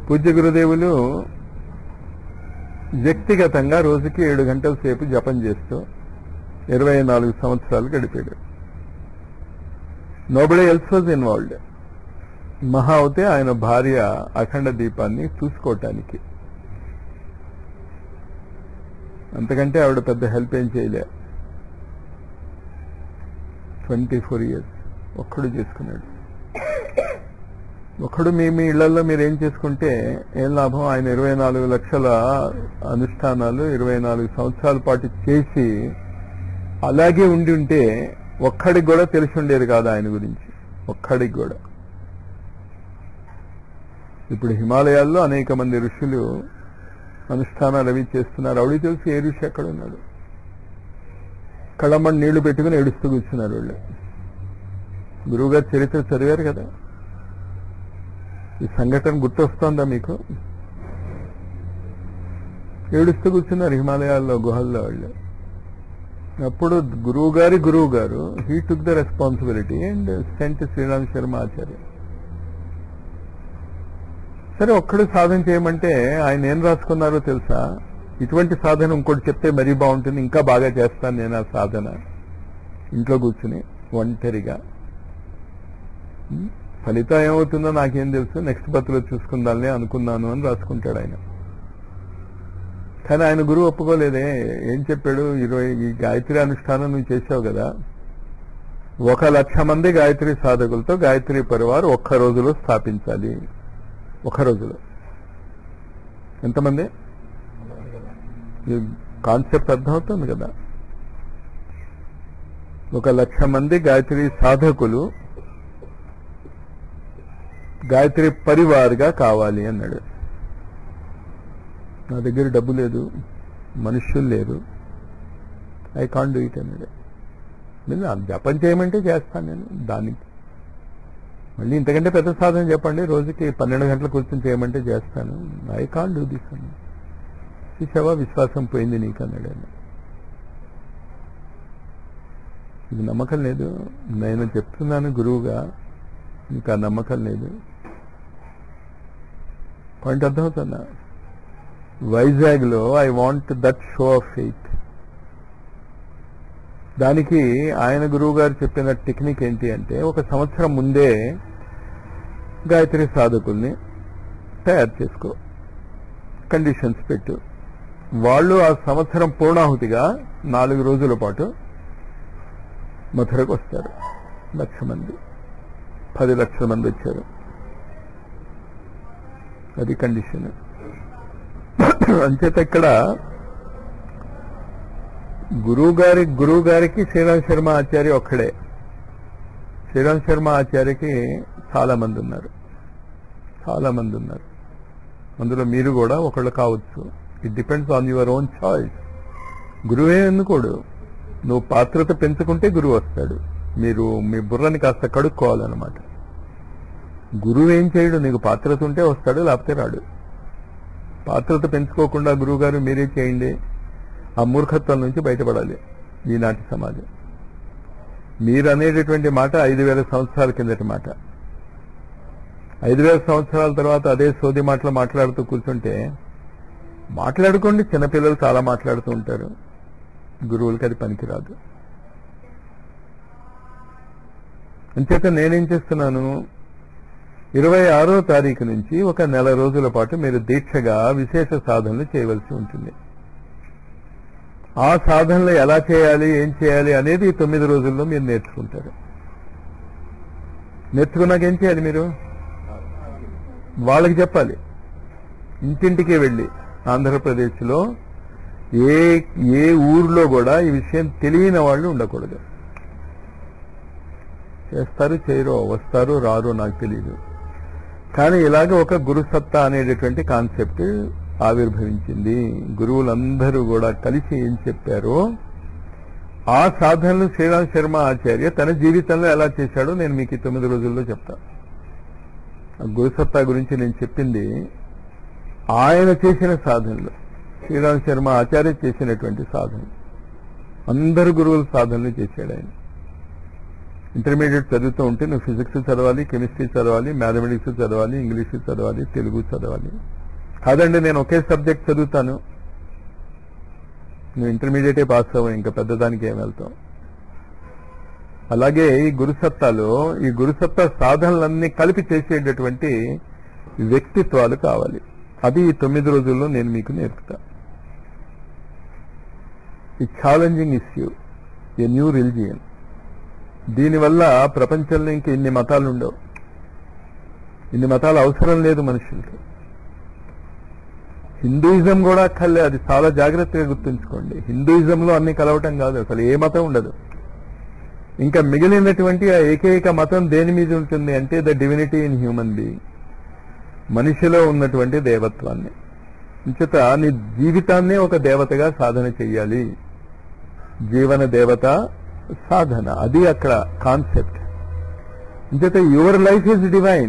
పూజ్య గురుదేవులు వ్యక్తిగతంగా రోజుకి ఏడు గంటల సేపు జపం చేస్తూ ఇరవై నాలుగు సంవత్సరాలు గడిపాడు నోబడి ఎల్స్ వాజ్ ఇన్వాల్వ్డ్ మహా అవుతే ఆయన భార్య అఖండ దీపాన్ని చూసుకోవటానికి అంతకంటే ఆవిడ పెద్ద హెల్ప్ ఏం చేయలే ట్వంటీ ఫోర్ ఇయర్స్ ఒక్కడు చేసుకున్నాడు ఒక్కడు మీ మీ ఇళ్లలో మీరు ఏం చేసుకుంటే ఏం లాభం ఆయన ఇరవై నాలుగు లక్షల అనుష్ఠానాలు ఇరవై నాలుగు సంవత్సరాల పాటు చేసి అలాగే ఉండి ఉంటే ఒక్కడికి కూడా తెలిసి ఉండేది కాదు ఆయన గురించి ఒక్కడికి కూడా ఇప్పుడు హిమాలయాల్లో అనేక మంది ఋషులు అనుష్ఠానాలు అవి చేస్తున్నారు ఆవిడ తెలిసి ఏ ఋషి ఎక్కడ ఉన్నాడు కళ్ళమ్మని నీళ్లు పెట్టుకుని ఏడుస్తూ కూర్చున్నారు వాళ్ళు గురువుగారు చరిత్ర చదివారు కదా ఈ సంఘటన గుర్తొస్తోందా మీకు ఏడుస్తూ కూర్చున్నారు హిమాలయాల్లో గుహల్లో వాళ్ళు అప్పుడు గురువు గారి గురువు గారు he took the responsibility and sent Sriram Sharma Acharya సరే ఒక్కడు సాధన చేయమంటే ఆయన ఏం రాసుకున్నారో తెలుసా ఇటువంటి సాధన ఇంకోటి చెప్తే మరీ బాగుంటుంది ఇంకా బాగా చేస్తాను నేను ఆ సాధన ఇంట్లో కూర్చుని ఒంటరిగా ఉం? ఫలితం ఏమవుతుందో నాకేం తెలుసు నెక్స్ట్ బతులో చూసుకుందాలే అనుకున్నాను అని రాసుకుంటాడు ఆయన కానీ ఆయన గురువు ఒప్పుకోలేదే ఏం చెప్పాడు ఇరవై ఈ గాయత్రి అనుష్ఠానం నువ్వు చేసావు కదా ఒక లక్ష మంది గాయత్రి సాధకులతో గాయత్రి పరివార్ ఒక్క రోజులో స్థాపించాలి ఒక రోజులో ఎంతమంది ఈ కాన్సెప్ట్ అర్థమవుతుంది కదా ఒక లక్ష మంది గాయత్రి సాధకులు గాయత్రి పరివార్గా కావాలి అన్నాడు నా దగ్గర డబ్బు లేదు మనుష్యులు లేరు ఐ కాన్ డూ ఇట్ అన్నాడు నేను ఆ జపం చేయమంటే చేస్తాను నేను దానికి మళ్ళీ ఇంతకంటే పెద్ద సాధన చెప్పండి రోజుకి పన్నెండు గంటలు కూర్చొని చేయమంటే చేస్తాను ఐ కాన్ డూ దిస్ అన్న చూసావా విశ్వాసం పోయింది నీకు అన్నాడు ఆయన ఇది నమ్మకం లేదు నేను చెప్తున్నాను గురువుగా ఇంకా నమ్మకం లేదు పాయింట్ అర్థమవుతుందా వైజాగ్ లో I want that show of faith దానికి ఆయన గురువు గారు చెప్పిన టెక్నిక్ ఏంటి అంటే ఒక సంవత్సరం ముందే గాయత్రి సాధకుల్ని తయారు చేసుకో కండిషన్స్ పెట్టు వాళ్ళు ఆ సంవత్సరం పూర్ణాహుతిగా నాలుగు రోజుల పాటు మథురకు వస్తారు లక్ష మంది పది లక్షల మంది వచ్చారు అది కండిషన్ అంచేత ఇక్కడ గురువు గారి గురువు గారికి శ్రీరామ్ శర్మ ఆచార్య ఒక్కడే శ్రీరామ్ శర్మ ఆచార్యకి చాలా మంది ఉన్నారు చాలా మంది ఉన్నారు అందులో మీరు కూడా ఒకళ్ళు కావచ్చు it depends on your own choice గురువే ఎన్నుకోడు నువ్వు పాత్రత పెంచుకుంటే గురువు వస్తాడు మీరు మీ బుర్రని కాస్త కడుక్కోవాలన్నమాట గురువు ఏం చేయడు నీకు పాత్రత ఉంటే వస్తాడు లేకపోతే రాడు పాత్రత పెంచుకోకుండా గురువు గారు మీరే చేయండి ఆ మూర్ఖత్వం నుంచి బయటపడాలి ఈనాటి సమాజం మీరు అనేటటువంటి మాట ఐదు వేల సంవత్సరాల కిందటి మాట ఐదు వేల సంవత్సరాల తర్వాత అదే సోది మాటలు మాట్లాడుతూ కూర్చుంటే మాట్లాడుకోండి చిన్నపిల్లలు చాలా మాట్లాడుతూ ఉంటారు గురువులకి అది పనికిరాదు అంచేత నేనేం చేస్తున్నాను ఇరవై ఆరో తారీఖు నుంచి ఒక నెల రోజుల పాటు మీరు దీక్షగా విశేష సాధనలు చేయవలసి ఉంటుంది ఆ సాధనలు ఎలా చేయాలి ఏం చేయాలి అనేది ఈ తొమ్మిది రోజుల్లో మీరు నేర్చుకుంటారు నేర్చుకున్నాక ఏం చేయాలి మీరు వాళ్ళకి చెప్పాలి ఇంటింటికి వెళ్ళి ఆంధ్రప్రదేశ్లో ఏ ఏ ఊర్లో కూడా ఈ విషయం తెలియని వాళ్ళు ఉండకూడదు చేస్తారు చేయరో వస్తారు రారు నాకు తెలియదు కానీ ఇలాగ ఒక గురుసత్తా అనేటటువంటి కాన్సెప్ట్ ఆవిర్భవించింది గురువులందరూ కూడా కలిసి ఏం చెప్పారో ఆ సాధనలు శ్రీరామ్ శర్మ ఆచార్య తన జీవితంలో ఎలా చేశాడో నేను మీకు ఈ తొమ్మిది రోజుల్లో చెప్తా ఆ గురుసత్తా గురించి నేను చెప్పింది ఆయన చేసిన సాధనలు శ్రీరామ్ శర్మ ఆచార్య చేసినటువంటి సాధన అందరు గురువుల సాధనలు చేశాడు ఆయన ఇంటర్మీడియట్ చదువుతూ ఉంటే నువ్వు ఫిజిక్స్ చదవాలి కెమిస్ట్రీ చదవాలి మ్యాథమెటిక్స్ చదవాలి ఇంగ్లీష్ చదవాలి తెలుగు చదవాలి కాదండి నేను ఒకే సబ్జెక్ట్ చదువుతాను నువ్వు ఇంటర్మీడియటే పాస్ అవ్వవు ఇంకా పెద్దదానికి ఏం వెళ్తావు అలాగే ఈ గురుసత్తాలో ఈ గురుసత్తా సాధనలన్నీ కలిపి చేసేటటువంటి వ్యక్తిత్వాలు కావాలి అది ఈ తొమ్మిది రోజుల్లో నేను మీకు నేర్పుతా ఈ challenging issue a new religion దీనివల్ల ప్రపంచంలో ఇంక ఇన్ని మతాలు ఉండవు ఇన్ని మతాలు అవసరం లేదు మనుషులకి హిందూయిజం కూడా అక్కర్లే అది చాలా జాగ్రత్తగా గుర్తుంచుకోండి హిందూయిజంలో అన్ని కలవటం కాదు అసలు ఏ మతం ఉండదు ఇంకా మిగిలినటువంటి ఆ ఏకైక మతం దేని మీద ఉంటుంది అంటే the divinity in human being మనిషిలో ఉన్నటువంటి దేవత్వాన్ని ఇంచేత నీ జీవితాన్నే ఒక దేవతగా సాధన చెయ్యాలి జీవన దేవత సాధన అది అక్కడ కాన్సెప్ట్ ఇంచేత your life is divine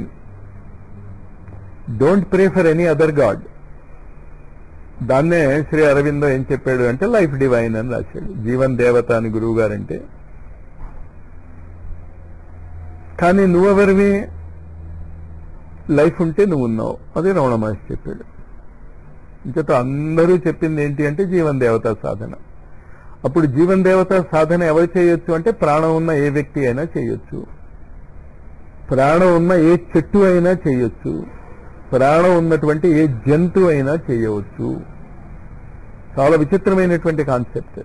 don't pray for any other god దాన్నే శ్రీ అరవిందో ఏం చెప్పాడు అంటే లైఫ్ డివైన్ అని రాశాడు జీవన్ దేవత అని గురువు గారంటే కానీ నువ్వెవరివి లైఫ్ ఉంటే నువ్వు ఉన్నావు అదే రమణ మహర్షి చెప్పాడు ఇంకతో అందరూ చెప్పింది ఏంటి అంటే జీవన్ దేవత సాధన అప్పుడు జీవన్ దేవత సాధన ఎవరు చేయొచ్చు అంటే ప్రాణం ఉన్న ఏ వ్యక్తి అయినా చేయొచ్చు ప్రాణం ఉన్న ఏ చెట్టు అయినా చేయొచ్చు ప్రాణం ఉన్నటువంటి ఏ జంతువు అయినా చేయవచ్చు చాలా విచిత్రమైనటువంటి కాన్సెప్ట్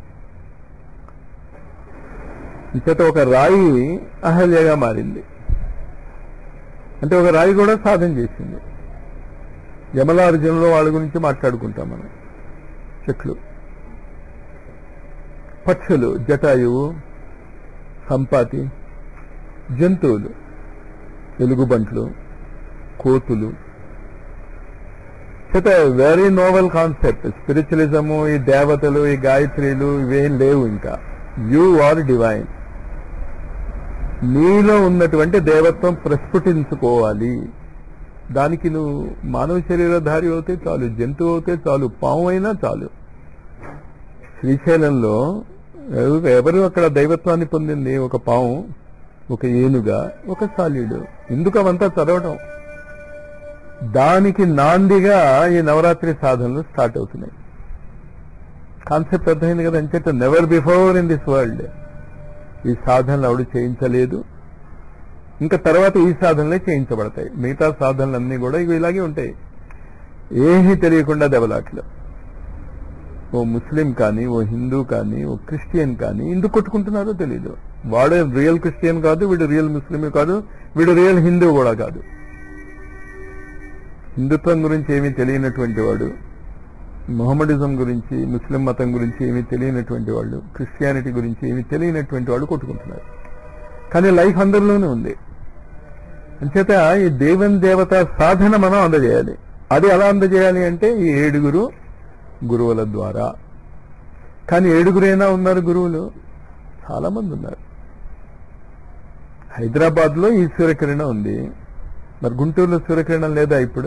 ఇంకత ఒక రాయి అహల్యగా మారింది అంటే ఒక రాయి కూడా సాధన చేసింది యమలార్జునులో వాళ్ళ గురించి మాట్లాడుకుంటాం మనం చెట్లు పక్షులు జటాయువు సంపాతి జంతువులు ఎలుగుబంట్లు కోతులు చేత వెరీ నోవెల్ కాన్సెప్ట్ స్పిరిచువలిజము ఈ దేవతలు ఈ గాయత్రీలు ఇవేం లేవు ఇంకా యు ఆర్ డివైన్ నీలో ఉన్నటువంటి దేవత్వం ప్రస్ఫుటించుకోవాలి దానికి నువ్వు మానవ శరీరధారి అవుతే చాలు జంతువు అవుతే చాలు పాము అయినా చాలు శ్రీశైలంలో ఎవరు- ఎవరు అక్కడ దైవత్వాన్ని పొందింది ఒక పాము ఒక ఏనుగా ఒక సాలీడు ఎందుకు అవంతా చదవడం దానికి నాందిగా ఈ నవరాత్రి సాధనలు స్టార్ట్ అవుతున్నాయి కాన్సెప్ట్ అర్థమైంది కదా అంచేత never before in this world ఈ సాధనలు ఆవిడ చేయించలేదు ఇంకా తర్వాత ఈ సాధనలే చేయించబడతాయి మిగతా సాధనలన్నీ కూడా ఇవి ఇలాగే ఉంటాయి ఏమీ తెలియకుండా దెబ్బలాట్లు ఓ ముస్లిం కానీ ఓ హిందూ కానీ ఓ క్రిస్టియన్ కానీ ఎందుకు కొట్టుకుంటున్నారో తెలియదు వాడు రియల్ క్రిస్టియన్ కాదు వీడు రియల్ ముస్లిం కాదు వీడు రియల్ హిందూ కూడా కాదు హిందుత్వం గురించి ఏమీ తెలియనటువంటి వాడు మొహమ్మడిజం గురించి ముస్లిం మతం గురించి ఏమీ తెలియనటువంటి వాళ్ళు క్రిస్టియానిటీ గురించి ఏమీ తెలియనటువంటి వాళ్ళు కొట్టుకుంటున్నారు కానీ లైఫ్ అందరిలోనే ఉంది అంచేత ఈ దేవుని దేవత సాధన మనం అందజేయాలి అది ఎలా అందజేయాలి అంటే ఈ ఏడుగురు గురువుల ద్వారా కానీ ఏడుగురైనా ఉన్నారు గురువులు చాలా మంది ఉన్నారు హైదరాబాద్ లో ఈ సూర్యకిరణం ఉంది మరి గుంటూరులో సూర్యకిరణం లేదా ఇప్పుడు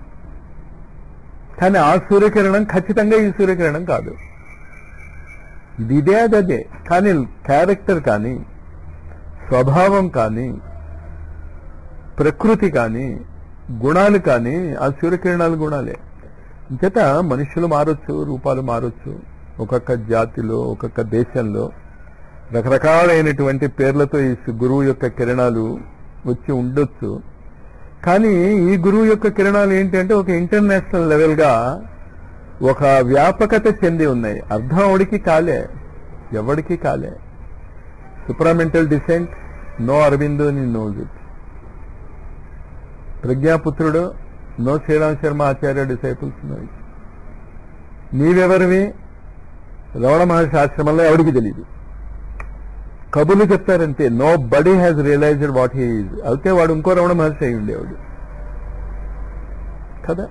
కానీ ఆ సూర్యకిరణం ఖచ్చితంగా ఈ సూర్యకిరణం కాదు ఇది ఇదే అది అదే కానీ క్యారెక్టర్ కానీ స్వభావం కానీ ప్రకృతి కానీ గుణాలు కానీ ఆ సూర్యకిరణాలు గుణాలే అంచేత మనుషులు మారొచ్చు రూపాలు మారొచ్చు ఒక్కొక్క జాతిలో ఒక్కొక్క దేశంలో రకరకాలైనటువంటి పేర్లతో ఈ గురువు యొక్క కిరణాలు వచ్చి ఉండొచ్చు కానీ ఈ గురువు యొక్క కిరణాలు ఏంటంటే ఒక ఇంటర్నేషనల్ లెవెల్ గా ఒక వ్యాపకత చెంది ఉన్నాయి అర్థం ఎవడికి కాలే ఎవడికి కాలే సుప్రామెంటల్ డిసెంట్ నో అరవిందో నీ నోజ్ ఇట్ ప్రజ్ఞాపుత్రుడు no Shriram Sharma Acharya disciples no it నీవెవరివి రమణ మహర్షి ఆశ్రమంలో ఎవడికి తెలియదు కబుర్లు చెప్తారంటే nobody has realized what he is అయితే వాడు ఇంకో రమణ మహర్షి అయి ఉండేవాడు కదా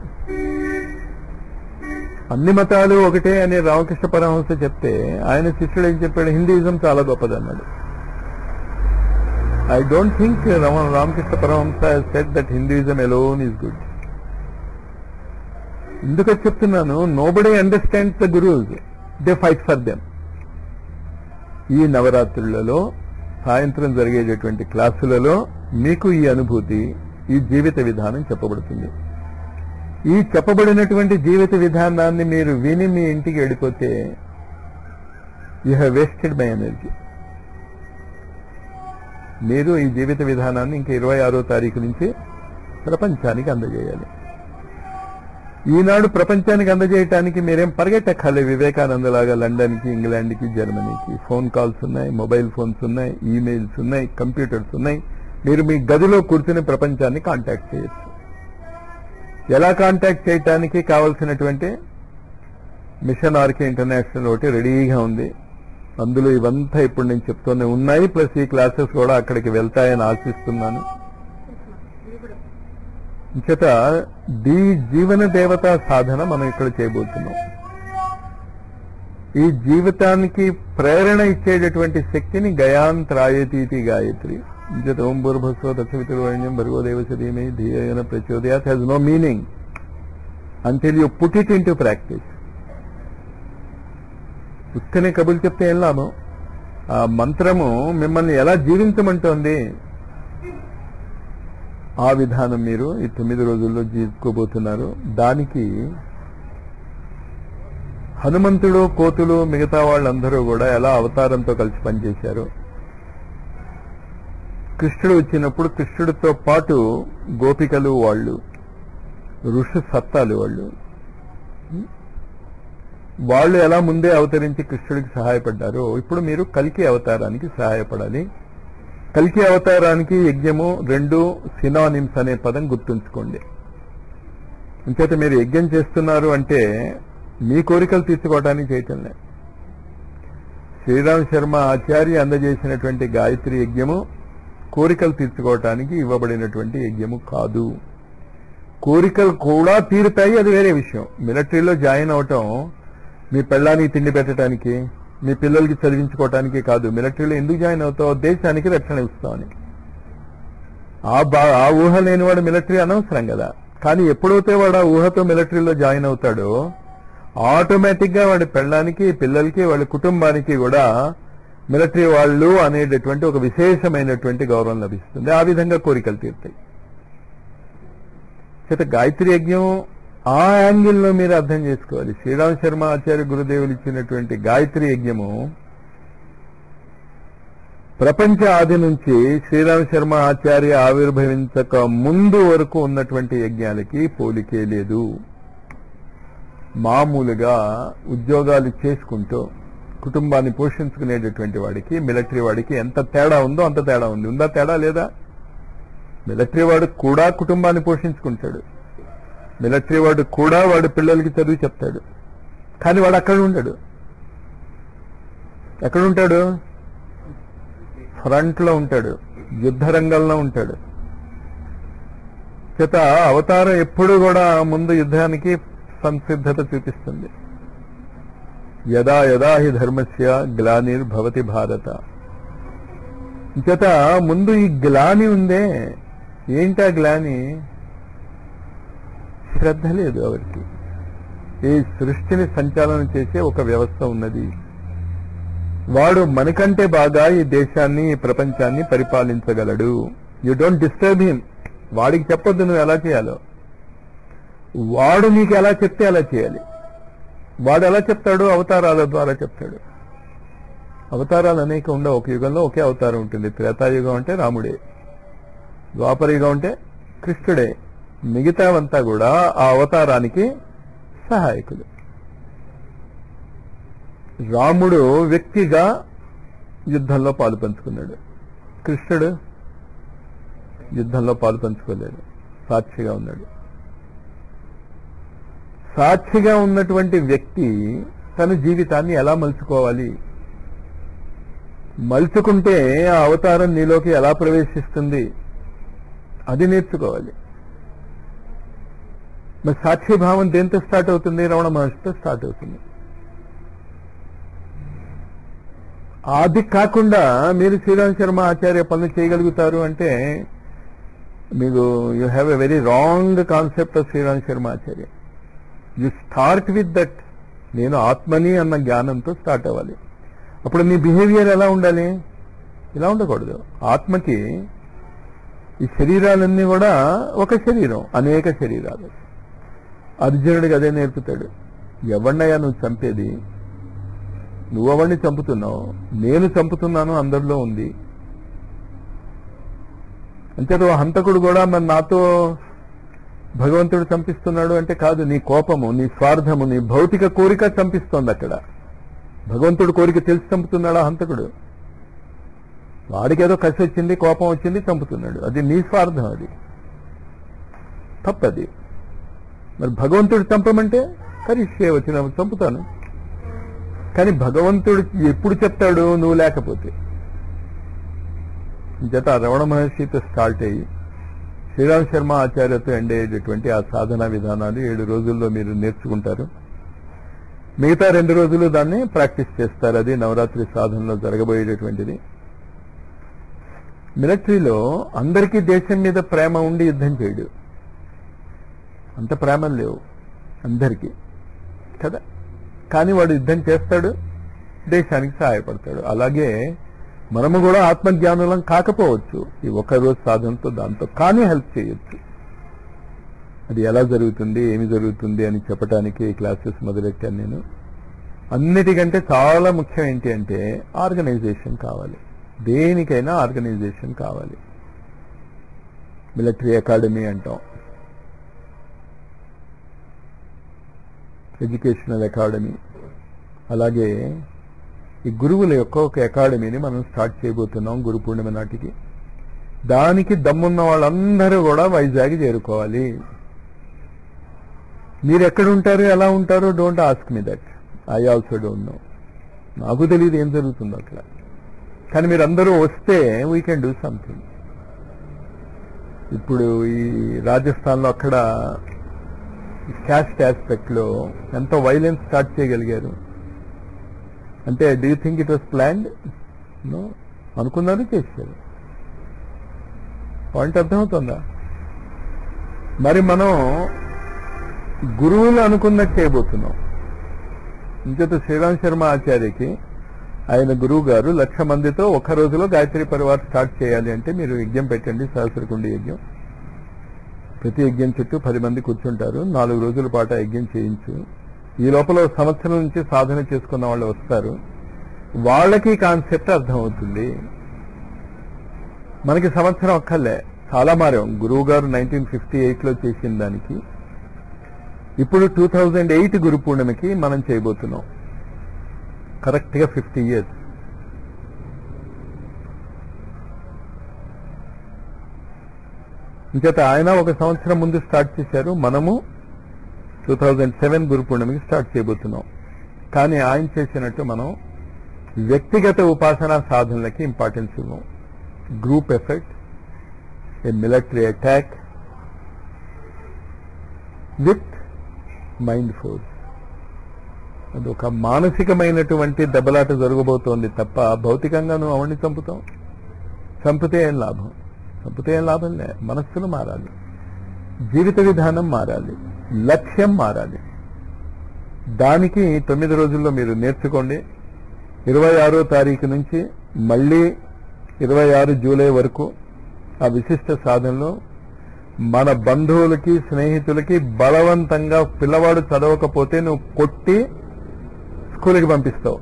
అన్ని మతాలు ఒకటే అని రామకృష్ణ పరమహంస చెప్తే ఆయన శిష్యుడు ఏం చెప్పాడు హిందూయిజం చాలా గొప్పదన్నాడు I don't think Ramakrishna Paramahamsa said that Hinduism alone is good ఎందుకని చెప్తున్నాను nobody understands the gurus they fight for them ఈ నవరాత్రులలో సాయంత్రం జరిగేటటువంటి క్లాసులలో మీకు ఈ అనుభూతి ఈ జీవిత విధానం చెప్పబడుతుంది ఈ చెప్పబడినటువంటి జీవిత విధానాన్ని మీరు విని మీ ఇంటికి వెళ్ళిపోతే you have wasted my energy మీరు ఈ జీవిత విధానాన్ని ఇంకా ఇరవై ఆరో తారీఖు నుంచి ప్రపంచానికి అందజేయాలి ఈనాడు ప్రపంచానికి అందజేయటానికి మీరేం పరిగెట్టక్కర్లే వివేకానందలాగా లండన్కి ఇంగ్లాండ్కి జర్మనీకి ఫోన్ కాల్స్ ఉన్నాయి మొబైల్ ఫోన్స్ ఉన్నాయి ఈమెయిల్స్ ఉన్నాయి కంప్యూటర్స్ ఉన్నాయి మీరు మీ గదిలో కూర్చుని ప్రపంచాన్ని కాంటాక్ట్ చేయొచ్చు ఎలా కాంటాక్ట్ చేయటానికి కావలసినటువంటి మిషన్ ఆర్కే ఇంటర్నేషనల్ ఒకటి రెడీగా ఉంది అందులో ఇవంతా ఇప్పుడు నేను చెప్తూనే ఉన్నాయి ప్లస్ ఈ క్లాసెస్ కూడా అక్కడికి వెళ్తాయని ఆశిస్తున్నాను చేత దీ జీవన దేవత సాధన మనం ఇక్కడ చేయబోతున్నాం ఈ జీవితానికి ప్రేరణ ఇచ్చేటటువంటి శక్తిని గయాంత్రాయతీతి గాయత్రి చేత ఓం భూర్భస్వ దశవితుర్వణ్యం భర్గో దేవసదీమే ధీయన ప్రచోదయాత్ has no meaning until you put it into practice ఉత్తనే కబులు చెప్తే ఏం లాభం ఆ మంత్రము మిమ్మల్ని ఎలా జీవించమంటోంది ఆ విధానం మీరు ఈ తొమ్మిది రోజుల్లో జీవించుకోబోతున్నారు దానికి హనుమంతుడు కోతులు మిగతా వాళ్ళందరూ కూడా ఎలా అవతారంతో కలిసి పనిచేశారు కృష్ణుడు వచ్చినప్పుడు కృష్ణుడితో పాటు గోపికలు వాళ్ళు ఋషి సత్తాలు వాళ్ళు వాళ్ళు ఎలా ముందే అవతరించి కృష్ణుడికి సహాయపడ్డారో ఇప్పుడు మీరు కల్కి అవతారానికి సహాయపడాలి కల్కి అవతారానికి యజ్ఞము రెండు సినానిమ్స్ అనే పదం గుర్తుంచుకోండి అంచేత మీరు యజ్ఞం చేస్తున్నారు అంటే మీ కోరికలు తీర్చుకోవడానికి చేయటంలే శ్రీరామ్ శర్మ ఆచార్య అందజేసినటువంటి గాయత్రి యజ్ఞము కోరికలు తీర్చుకోవటానికి ఇవ్వబడినటువంటి యజ్ఞము కాదు కోరికలు కూడా తీరుతాయి అది వేరే విషయం మిలిటరీలో జాయిన్ అవటం మీ పెళ్ళానికి తిండి పెట్టడానికి మీ పిల్లలకి చదివించుకోవటానికి కాదు మిలిటరీలో ఎందుకు జాయిన్ అవుతావు దేశానికి రక్షణ ఇస్తామని ఆ బా ఆ ఊహ లేనివాడు మిలిటరీ అనవసరం కదా కానీ ఎప్పుడైతే వాడు ఆ ఊహతో మిలిటరీలో జాయిన్ అవుతాడో ఆటోమేటిక్ గా వాడి పెళ్ళానికి పిల్లలకి వాళ్ళ కుటుంబానికి కూడా మిలిటరీ వాళ్ళు అనేటటువంటి ఒక విశేషమైనటువంటి గౌరవం లభిస్తుంది ఆ విధంగా కోరికలు తీరుతాయి చేత గాయత్రి యజ్ఞం ఆ యాంగిల్లో మీరు అర్థం చేసుకోవాలి శ్రీరామ్ శర్మ ఆచార్య గురుదేవులు ఇచ్చినటువంటి గాయత్రి యజ్ఞము ప్రపంచ ఆది నుంచి శ్రీరామ్ శర్మ ఆచార్య ఆవిర్భవించక ముందు వరకు ఉన్నటువంటి యజ్ఞాలకి పోలికే లేదు మామూలుగా ఉద్యోగాలు చేసుకుంటూ కుటుంబాన్ని పోషించుకునేటటువంటి వాడికి మిలిటరీ వాడికి ఎంత తేడా ఉందో అంత తేడా ఉంది ఉందా తేడా లేదా మిలిటరీ వాడు కూడా కుటుంబాన్ని పోషించుకుంటాడు మిలిటరీ వాడు కూడా వాడి పిల్లలకి చదువు చెప్తాడు కానీ వాడు అక్కడ ఉండడు ఎక్కడ ఉంటాడు ఫ్రంట్ లో ఉంటాడు యుద్ధ రంగంలో ఉంటాడు చేత అవతారం ఎప్పుడు కూడా ముందు యుద్ధానికి సంసిద్ధత చూపిస్తుంది యదా యదా హి ధర్మస్య గ్లానిర్భవతి భారత చేత ముందు ఈ గ్లాని ఉందే ఏంటా గ్లాని శ్రద్ధ లేదు ఎవరికి ఈ సృష్టిని సంచాలనం చేసే ఒక వ్యవస్థ ఉన్నది వాడు మనకంటే బాగా ఈ దేశాన్ని ఈ ప్రపంచాన్ని పరిపాలించగలడు యు డోంట్ డిస్టర్బ్ హిమ్ వాడికి చెప్పొద్దు నువ్వు ఎలా చేయాలో వాడు నీకు ఎలా చెప్తే అలా చేయాలి వాడు ఎలా చెప్తాడు అవతారాల ద్వారా చెప్తాడు అవతారాలు అనేక ఉండవు ఒక యుగంలో ఒకే అవతారం ఉంటుంది త్రేతాయుగం అంటే రాముడే ద్వాపర యుగం అంటే కృష్ణుడే మిగతావంతా కూడా ఆ అవతారానికి సహాయకులు రాముడు వ్యక్తిగా యుద్ధంలో పాలు పంచుకున్నాడు కృష్ణుడు యుద్ధంలో పాలు పంచుకోలేడు సాక్షిగా ఉన్నాడు సాక్షిగా ఉన్నటువంటి వ్యక్తి తన జీవితాన్ని ఎలా మలుచుకోవాలి మలుచుకుంటే ఆ అవతారం నీలోకి ఎలా ప్రవేశిస్తుంది అది నేర్చుకోవాలి మరి సాక్షి భావం దేంతో స్టార్ట్ అవుతుంది రమణ మహర్షితో స్టార్ట్ అవుతుంది అది కాకుండా మీరు శ్రీరామ్ శర్మ ఆచార్య పనులు చేయగలుగుతారు అంటే మీకు you have a very wrong concept of Shriram Sharma Acharya you start with that నేను ఆత్మని అన్న జ్ఞానంతో స్టార్ట్ అవ్వాలి అప్పుడు మీ బిహేవియర్ ఎలా ఉండాలి ఇలా ఉండకూడదు ఆత్మకి ఈ శరీరాలన్నీ కూడా ఒక శరీరం అనేక శరీరాలు అర్జునుడికి అదే నేర్పుతాడు ఎవరినయ్యా నువ్వు చంపేది నువ్వెవరిని చంపుతున్నావు నేను చంపుతున్నాను అందరిలో ఉంది అంటే ఓ హంతకుడు కూడా మరి నాతో భగవంతుడు చంపిస్తున్నాడు అంటే కాదు నీ కోపము నీ స్వార్థము నీ భౌతిక కోరిక చంపిస్తోంది అక్కడ భగవంతుడు కోరిక తెలిసి చంపుతున్నాడా హంతకుడు వాడికి ఏదో కసి వచ్చింది కోపం వచ్చింది చంపుతున్నాడు అది నీ స్వార్థం అది తప్పది మరి భగవంతుడు చంపమంటే కరిష్యే వచ్చిన చంపుతాను కానీ భగవంతుడు ఎప్పుడు చెప్తాడు నువ్వు లేకపోతే జత రమణ మహర్షితో స్టార్ట్ అయ్యి శ్రీరామ్ శర్మ ఆచార్యతో ఎండ్ అయ్యేటటువంటి ఆ సాధనా విధానాలు ఏడు రోజుల్లో మీరు నేర్చుకుంటారు మిగతా రెండు రోజులు దాన్ని ప్రాక్టీస్ చేస్తారు అది నవరాత్రి సాధనలో జరగబోయేటటువంటిది మిలిటరీలో అందరికీ దేశం మీద ప్రేమ ఉండి యుద్ధం చేయడు అంత ప్రేమలు లేవు అందరికీ కదా కానీ వాడు యుద్ధం చేస్తాడు దేశానికి సహాయపడతాడు అలాగే మనము కూడా ఆత్మజ్ఞానులం కాకపోవచ్చు ఈ ఒక్క రోజు సాధనతో దాంతో కానీ హెల్ప్ చేయొచ్చు అది ఎలా జరుగుతుంది ఏమి జరుగుతుంది అని చెప్పడానికి ఈ క్లాసెస్ మొదలెట్టాను నేను అన్నిటికంటే చాలా ముఖ్యం ఏంటి అంటే ఆర్గనైజేషన్ కావాలి దేనికైనా ఆర్గనైజేషన్ కావాలి మిలిటరీ అకాడమీ అంటాం ఎడ్యుకేషనల్ అకాడమీ అలాగే ఈ గురువుల యొక్క ఒక అకాడమీని మనం స్టార్ట్ చేయబోతున్నాం గురు పూర్ణిమ నాటికి దానికి దమ్మున్న వాళ్ళందరూ కూడా వైజాగ్ చేరుకోవాలి మీరు ఎక్కడ ఉంటారు ఎలా ఉంటారో don't ask me that I also don't know నాకు తెలియదు ఏం జరుగుతుందో అక్కడ కానీ మీరు అందరూ వస్తే వీ కెన్ డూ సంథింగ్ ఇప్పుడు ఈ రాజస్థాన్లో అక్కడ క్యాస్ట్ ఆస్పెక్ట్ లో ఎంతో వైలెన్స్ స్టార్ట్ చేయగలిగారు అంటే do you think it was planned no అనుకున్నారు చేశారు పాయింట్ అర్థమవుతుందా మరి మనం గురువులు అనుకున్నట్టు చేయబోతున్నాం ఇంకత శ్రీరామ్ శర్మ ఆచార్యకి ఆయన గురువు గారు లక్ష మందితో ఒక రోజులో గాయత్రి పరివార్ స్టార్ట్ చేయాలి అంటే మీరు యజ్ఞం పెట్టండి సహస్రకుండి యజ్ఞం ప్రతి యజ్ఞం చుట్టూ పది మంది కూర్చుంటారు నాలుగు రోజుల పాటు ఆ యజ్ఞం చేయించు ఈ లోపల ఒక సంవత్సరం నుంచి సాధన చేసుకున్న వాళ్ళు వస్తారు వాళ్ళకి కాన్సెప్ట్ అర్థమవుతుంది మనకి సంవత్సరం అక్కర్లే చాలా మారాం గురువు గారు నైన్టీన్ ఫిఫ్టీ ఎయిట్ లో చేసిన దానికి ఇప్పుడు టూ థౌజండ్ ఎయిట్ గురు పూర్ణిమకి మనం చేయబోతున్నాం కరెక్ట్ గా ఫిఫ్టీ ఇయర్స్ ఇంచేత ఆయన ఒక సంవత్సరం ముందు స్టార్ట్ చేశారు మనము టూ థౌజండ్ సెవెన్ గురు పూర్ణిమకి స్టార్ట్ చేయబోతున్నాం కానీ ఆయన చేసినట్టు మనం వ్యక్తిగత ఉపాసనా సాధనలకి ఇంపార్టెన్స్ ఇవ్వం group effect a military attack with mind force అది ఒక మానసికమైనటువంటి దెబ్బలాట జరగబోతోంది తప్ప భౌతికంగా నువ్వు అవన్నీ చంపుతావు చంపితే ఏం లాభం చంపితే ఏం లాభం లే మనస్సును మారాలి జీవిత విధానం మారాలి లక్ష్యం మారాలి దానికి తొమ్మిది రోజుల్లో మీరు నేర్చుకోండి ఇరవై ఆరో తారీఖు నుంచి మళ్ళీ ఇరవై ఆరు జూలై వరకు ఆ విశిష్ట సాధనలో మన బంధువులకి స్నేహితులకి బలవంతంగా పిల్లవాడు చదవకపోతే నువ్వు కొట్టి స్కూల్కి పంపిస్తావు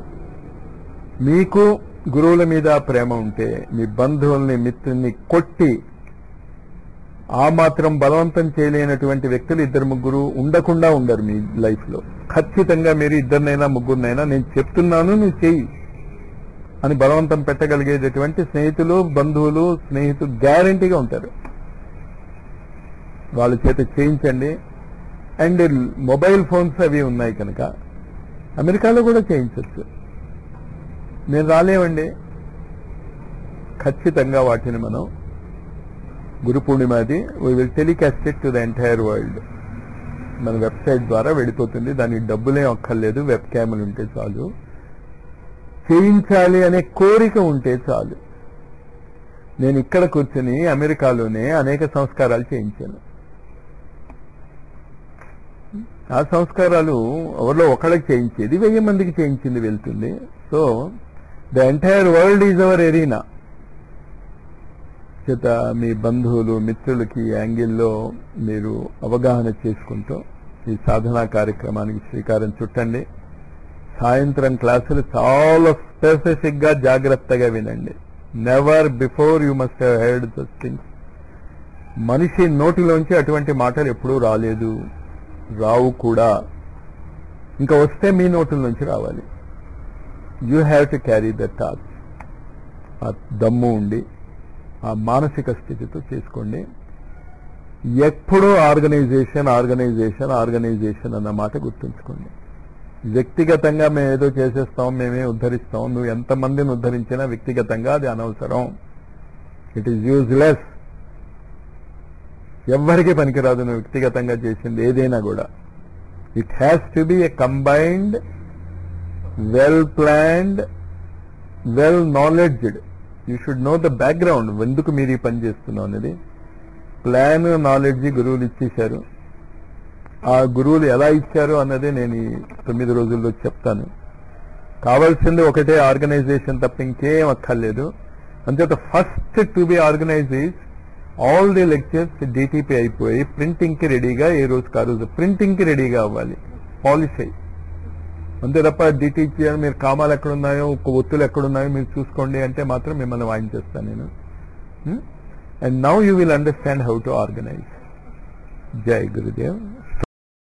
మీకు గురువుల మీద ప్రేమ ఉంటే మీ బంధువుల్ని మిత్రుల్ని కొట్టి ఆ మాత్రం బలవంతం చేయలేనటువంటి వ్యక్తులు ఇద్దరు ముగ్గురు ఉండకుండా ఉండరు మీ లైఫ్ లో ఖచ్చితంగా మీరు ఇద్దరినైనా ముగ్గురినైనా నేను చెప్తున్నాను నువ్వు చెయ్యి అని బలవంతం పెట్టగలిగేటటువంటి స్నేహితులు బంధువులు స్నేహితులు గ్యారంటీగా ఉంటారు వాళ్ళ చేత చేయించండి అండ్ మొబైల్ ఫోన్స్ అవి ఉన్నాయి కనుక అమెరికాలో కూడా చేయించవచ్చు నేను రాలేవండి ఖచ్చితంగా వాటిని మనం గురు పూర్ణిమది we will telecast it to the entire world మన వెబ్సైట్ ద్వారా వెళ్ళిపోతుంది దానికి డబ్బులే అక్కర్లేదు వెబ్ క్యామెలు ఉంటే చాలు చేయించాలి అనే కోరిక ఉంటే చాలు నేను ఇక్కడ కూర్చుని అమెరికాలోనే అనేక సంస్కారాలు చేయించాను ఆ సంస్కారాలు ఎవరిలో ఒకళ్ళకి చేయించేది వెయ్యి మందికి చేయించింది వెళ్తుంది so the entire world is our arena చేత మీ బంధువులు మిత్రులకి ఈ యాంగిల్లో మీరు అవగాహన చేసుకుంటూ ఈ సాధనా కార్యక్రమానికి శ్రీకారం చుట్టండి సాయంత్రం క్లాసులు చాలా స్పెసిఫిక్ గా జాగ్రత్తగా వినండి never before you must have heard these things మనిషి నోటిలోంచి అటువంటి మాటలు ఎప్పుడూ రాలేదు రావు కూడా ఇంకా వస్తే మీ నోటుల నుంచి రావాలి you have to carry the talk ఆ దమ్ము ఉండి ఆ మానసిక స్థితితో చేసుకోండి ఎప్పుడూ ఆర్గనైజేషన్ ఆర్గనైజేషన్ ఆర్గనైజేషన్ అన్న మాట గుర్తుంచుకోండి వ్యక్తిగతంగా మేము ఏదో చేసేస్తాం మేమే ఉద్ధరిస్తాం నువ్వు ఎంతమందిని ఉద్ధరించినా వ్యక్తిగతంగా అది అనవసరం ఇట్ ఈజ్ యూజ్లెస్ ఎవ్వరికీ పనికిరాదు నువ్వు వ్యక్తిగతంగా చేసింది ఏదైనా కూడా it has to be a combined well planned well knowledged you should know the background ఎందుకు మీరు ఈ పని చేస్తున్నాం అనేది ప్లాన్ నాలెడ్జ్ గురువులు ఇచ్చేశారు ఆ గురువులు ఎలా ఇచ్చారు అన్నది నేను ఈ తొమ్మిది రోజుల్లో చెప్తాను కావాల్సింది ఒకటే ఆర్గనైజేషన్ తప్ప ఇంకేం అక్కర్లేదు అంతేత first to be organize is all the lectures DTP అయిపోయి ప్రింటింగ్ కి రెడీగా ఏ రోజు కా రోజు ప్రింటింగ్ కి రెడీగా అవ్వాలి పాలిసీ అంతే తప్ప డిటిపి అని మీరు కామాలు ఎక్కడున్నాయో ఒత్తులు ఎక్కడున్నాయో మీరు చూసుకోండి అంటే మాత్రం మిమ్మల్ని వాయించేస్తాను నేను and now you will understand how to organize Jai Gurudev